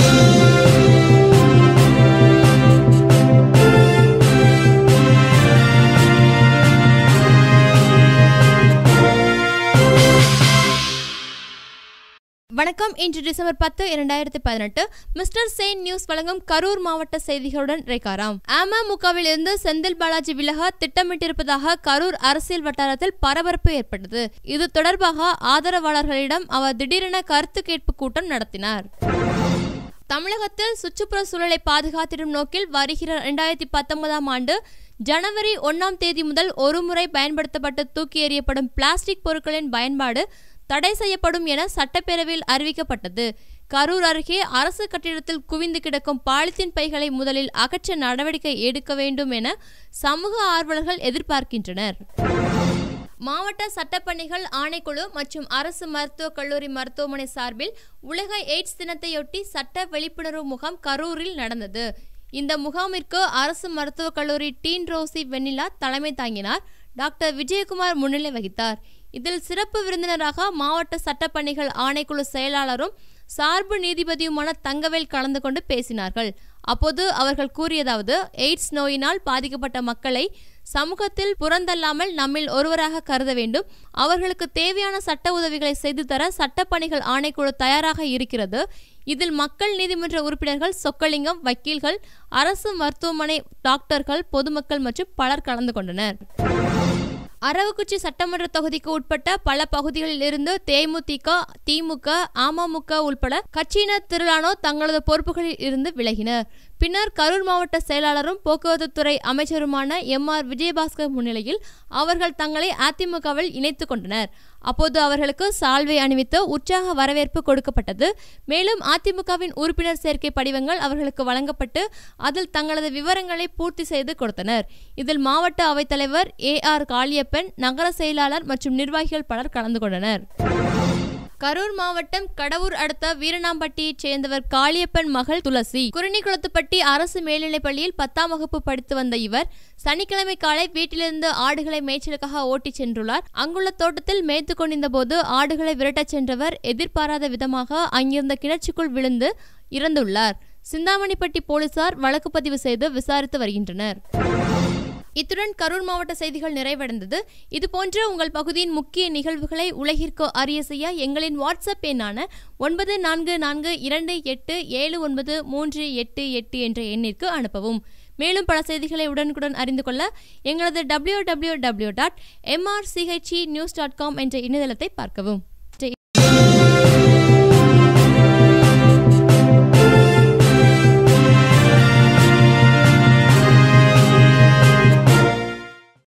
வணக்கம் இன்று டிசம்பர் பத்து இரண்டாயிரத்தி பதினெட்டு மிஸ்டர் செயின் நியூஸ் வழங்கும் கரூர் மாவட்ட செய்திகளுடன் ரேகாராம் அமமுகவில் இருந்து செந்தில் பாலாஜி விலக திட்டமிட்டிருப்பதாக கரூர் அரசியல் வட்டாரத்தில் பரபரப்பு ஏற்பட்டது இது தொடர்பாக ஆதரவாளர்களிடம் அவர் திடீரென கருத்து கேட்பு கூட்டம் நடத்தினார் தமிழகத்தில் சுற்றுப்புற சூழலை பாதுகாத்திடும் நோக்கில் வருகிற இரண்டாயிரத்தி பத்தொன்பதாம் ஆண்டு ஜனவரி ஒன்றாம் தேதி முதல் ஒருமுறை பயன்படுத்தப்பட்டு தூக்கி எறியப்படும் பிளாஸ்டிக் பொருட்களின் பயன்பாடு தடை செய்யப்படும் என சட்டப்பேரவையில் அறிவிக்கப்பட்டது கரூர் அருகே அரசு கட்டிடத்தில் குவிந்து கிடக்கும் பாலித்தீன் பைகளை முதலில் அகற்ற நடவடிக்கை எடுக்க வேண்டும் என சமூக ஆர்வலர்கள் எதிர்பார்க்கின்றனர் மாவட்ட சட்டப்பணிகள் ஆணைக்குழு மற்றும் அரசு மருத்துவக் கல்லூரி மருத்துவமனை சார்பில் உலக எய்ட்ஸ் தினத்தையொட்டி சட்ட விழிப்புணர்வு முகாம் கரூரில் நடந்தது இந்த முகாமிற்கு அரசு மருத்துவக் கல்லூரி டீன் ரோசி வெண்ணிலா தலைமை தாங்கினார் டாக்டர் விஜயகுமார் முன்னிலை வகித்தார் இதில் சிறப்பு விருந்தினராக மாவட்ட சட்டப்பணிகள் ஆணைக்குழு செயலாளரும் சார்பு நீதிபதியுமான தங்கவேல் கலந்து கொண்டு பேசினார்கள் அப்போது அவர்கள் கூறியதாவது எய்ட்ஸ் நோயினால் பாதிக்கப்பட்ட மக்களை சமூகத்தில் புறந்தள்ளாமல் நம்மில் ஒருவராக கருத வேண்டும் அவர்களுக்கு தேவையான சட்ட உதவிகளை செய்து தர சட்டப்பணிகள் ஆணைக்குழு தயாராக இருக்கிறது இதில் மக்கள் நீதிமன்ற உறுப்பினர்கள் சொக்கலிங்கம் வக்கீல்கள் அரசு மருத்துவமனை டாக்டர்கள் பொதுமக்கள் மற்றும் பலர் கலந்து கொண்டனர் அரவக்குச்சி சட்டமன்ற தொகுதிக்கு உட்பட்ட பல பகுதிகளில் இருந்து தேமுதிக திமுக அமமுக உள்பட கட்சியினர் திரளானோ தங்களது பொறுப்புகளில் இருந்து விலகினர் பின்னர் கரூர் மாவட்ட செயலாளரும் போக்குவரத்து துறை அமைச்சருமான எம் ஆர் விஜயபாஸ்கர் முன்னிலையில் அவர்கள் தங்களை அதிமுகவில் இணைத்துக் கொண்டனர் அப்போது அவர்களுக்கு சால்வை அணிவித்து உற்சாக வரவேற்பு கொடுக்கப்பட்டது மேலும் அதிமுகவின் உறுப்பினர் சேர்க்கை படிவங்கள் அவர்களுக்கு வழங்கப்பட்டு அதில் தங்களது விவரங்களை பூர்த்தி செய்து கொடுத்தனர் இதில் மாவட்ட அவைத்தலைவர் ஏ ஆர் காளியப்பன் நகர செயலாளர் மற்றும் நிர்வாகிகள் பலர் கலந்து கொண்டனர் கரூர் மாவட்டம் கடவூர் அடுத்த வீரணாம்பட்டியைச் சேர்ந்தவர் காளியப்பன் மகள் துளசி குருணிக்குளத்துப்பட்டி அரசு மேல்நிலைப் பள்ளியில் பத்தாம் வகுப்பு படித்து வந்த இவர் சனிக்கிழமை காலை வீட்டிலிருந்து ஆடுகளை மேய்ச்சலுக்காக ஓட்டிச் சென்றுள்ளார் அங்குள்ள தோட்டத்தில் மேய்த்து கொண்டிருந்த போது ஆடுகளை விரட்டச் சென்றவர் எதிர்பாராத விதமாக அங்கிருந்த கிணற்றுக்குள் விழுந்து இறந்துள்ளார் சிந்தாமணிப்பட்டி போலீசார் வழக்கு பதிவு செய்து விசாரித்து வருகின்றனர் இத்துடன் கரூர் மாவட்ட செய்திகள் நிறைவடைந்தது இது போன்ற உங்கள் பகுதியின் முக்கிய நிகழ்வுகளை உலகிற்கு அறிய செய்ய எங்களின் வாட்ஸ்அப் எண்ணான ஒன்பது நான்கு நான்கு இரண்டு எட்டு ஏழு ஒன்பது மூன்று எட்டு எட்டு என்ற எண்ணிற்கு அனுப்பவும் மேலும் பல செய்திகளை உடனுக்குடன் அறிந்து கொள்ள எங்களது W W W dot MRCHE news dot com என்ற இணையதளத்தை பார்க்கவும்